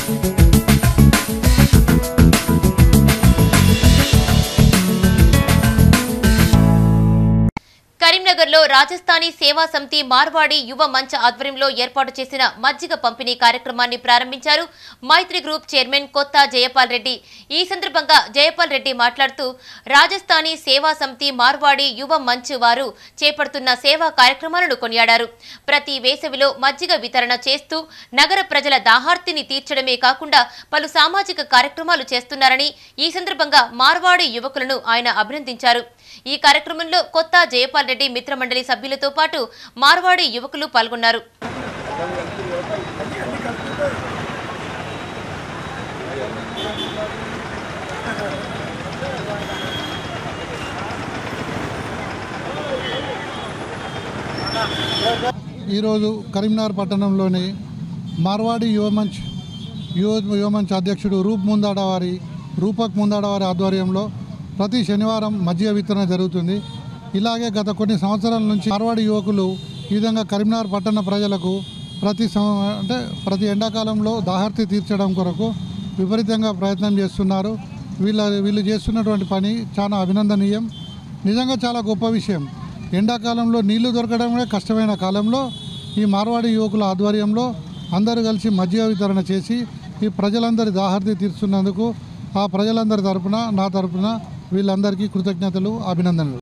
కరీంనగర్లో రాజస్థానీ సేవా సమితి మార్వాడి యువ మంచ్ ఆధ్వర్యంలో ఏర్పాటు చేసిన మజ్జిగ పంపిణీ కార్యక్రమాన్ని ప్రారంభించారు మైత్రి గ్రూప్ చైర్మన్ కొత్త జయపాల్ రెడ్డి ఈ సందర్భంగా జయపాల్ రెడ్డి మాట్లాడుతూ రాజస్థానీ సేవా సమితి మార్వాడి యువ మంచ్ వారు చేపడుతున్న సేవా కార్యక్రమాలను కొనియాడారు ప్రతి వేసవిలో మజ్జిగ వితరణ చేస్తూ నగర ప్రజల దాహార్తిని తీర్చడమే కాకుండా పలు సామాజిక కార్యక్రమాలు చేస్తున్నారని ఈ సందర్భంగా మార్వాడి యువకులను ఆయన అభినందించారు ఈ కార్యక్రమంలో కొత్త జయపాల్ రెడ్డి మిత్రమండలి సభ్యులతో పాటు మార్వాడి యువకులు పాల్గొన్నారు ఈరోజు కరీంనగర్ పట్టణంలోని మార్వాడి యువమంచ్ యువ యువమంచ్ అధ్యక్షుడు రూప్ ముందాడ వారి రూపక్ ముందాడ వారి ఆధ్వర్యంలో ప్రతి శనివారం మజ్జిగ వితరణ జరుగుతుంది ఇలాగే గత కొన్ని సంవత్సరాల నుంచి మార్వాడి యువకులు ఈ విధంగా కరీంనగర్ పట్టణ ప్రజలకు ప్రతి సం- అంటే ప్రతి ఎండాకాలంలో దాహర్తి తీర్చడం కొరకు విపరీతంగా ప్రయత్నం చేస్తున్నారు వీళ్ళ వీళ్ళు చేస్తున్నటువంటి పని చాలా అభినందనీయం నిజంగా చాలా గొప్ప విషయం ఎండాకాలంలో నీళ్లు దొరకడమే కష్టమైన కాలంలో ఈ మార్వాడి యువకుల ఆధ్వర్యంలో అందరూ కలిసి మజ్జిగ వితరణ చేసి ఈ ప్రజలందరి దాహర్తి తీర్చున్నందుకు ఆ ప్రజలందరి తరపున నా తరపున వీళ్ళందరికీ కృతజ్ఞతలు అభినందనలు